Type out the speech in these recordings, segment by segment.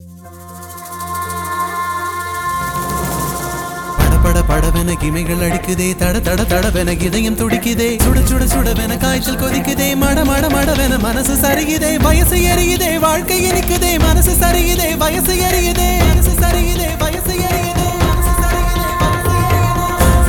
பட படவென கிமைகள் அடிக்குதே தட தட தடவென இதயம் துடிக்குதே சுட சுட சுடவென காய்ச்சல் கொதிக்குதே மட மட மடவென மனசு சரியுதே வயசு எரியுதே வாழ்க்கை இனிக்குதே மனசு சரியுதே வயசு எரியுதே மனசு சரியுதே வயசு எரியுதே மனசு சரியுதே, வயசு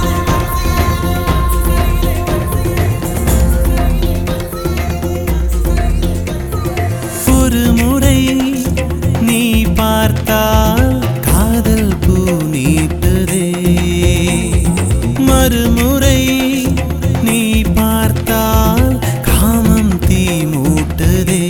ஒரு முறை நீ பார்த்தால் காதல் பூ நீட்டுதே மறுமுறை நீ பார்த்தால் காமம் தீ மூட்டுதே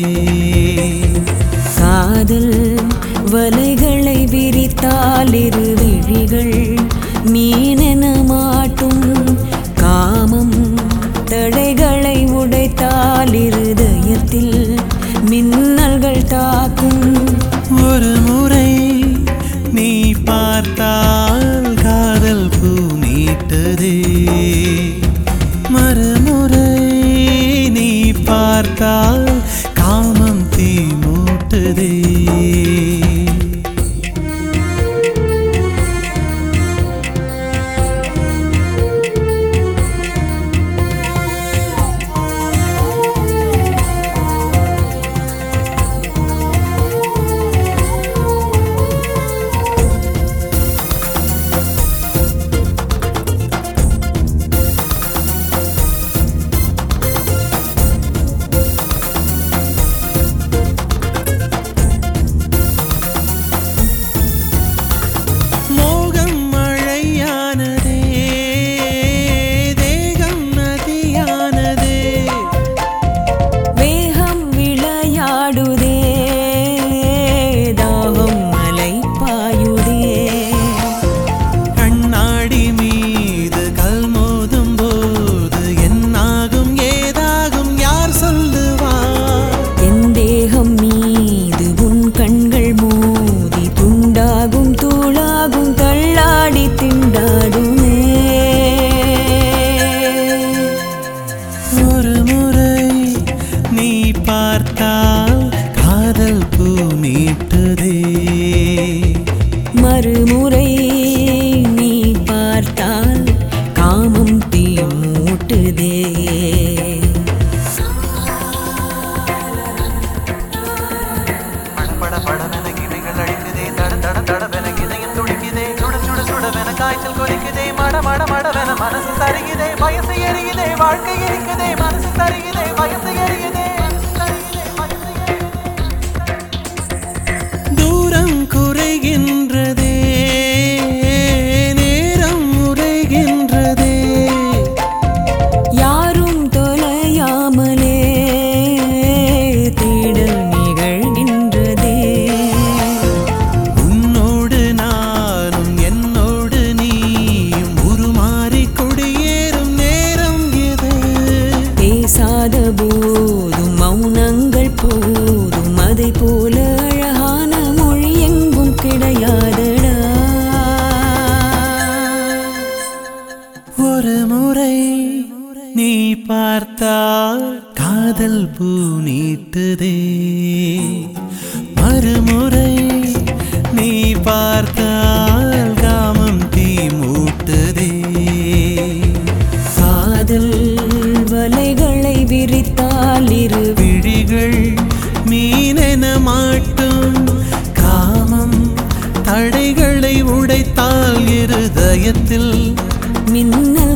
காதல் வலைகளை விரித்தால் இரு விழிகள் மீனென மாட்டும் காமம் தடைகளை உடைத்தால் இருதயத்தில் மின்னல்கள் தாக்கும் ஒரு முறை நீ பார்த்தால் காதல் பூ நீட்டுதே மறுமுறை நீ பார்த்தால் காமம் தீ மூட்டுதே மோகம் மழையானதே தேகம் நதியானதே வேகம் விளையாடுதே தாகம் மலை பாயுதே கண்ணாடி மீது கல் மோதும் போது என்னாகும் ஏதாகும் யார் சொல்லுவார் என் தேகம் மீது உன் கண்கள் மோதி துண்டாகும் தூளாகும் தள்ளாடி திண்டாடுமே ஒரு முறை நீ பார்த்தால் காதல் பூ நீட்டுதே மறுமுறை நீ பார்த்தால் காமம் தீ மூட்டுதே பட படவென கிளைகள் அடிக்குதே தட தட தடவென இதயம் துடிக்குதே சுட சுட சுடவென காய்ச்சல் கொதிக்குதே மட மட மடவென மனசு சரியுதே வயசு எரியுதே வாழ்க்கை இருக்குதே மனசு சரியுதே வயசு எரியுதே தூரம் குறைகின்றதே நேரம் உரைகின்றதே யாரும் தொலையாமலே தேடல் நிகழ்கின்றதே உன்னோடு நானும் என்னோடு நீயும் உருமாறி குடியேறும் நேரம் எது பேசாத போதும் மௌனங்கள் போதும் அதை போல அழகான மொழி எங்கும் கிடையாதடா ஒரு முறை நீ பார்த்தால் காதல் பூ நீட்டுதே மறுமுறை நீ பார்த்தால் காமம் தீ மூட்டுதே காதல் வலைகளை விரித்தால் இரு விழிகள் மீனென மாட்டும் காமம் தடைகளை உடைத்தால் இருதயத்தில் மின்னல்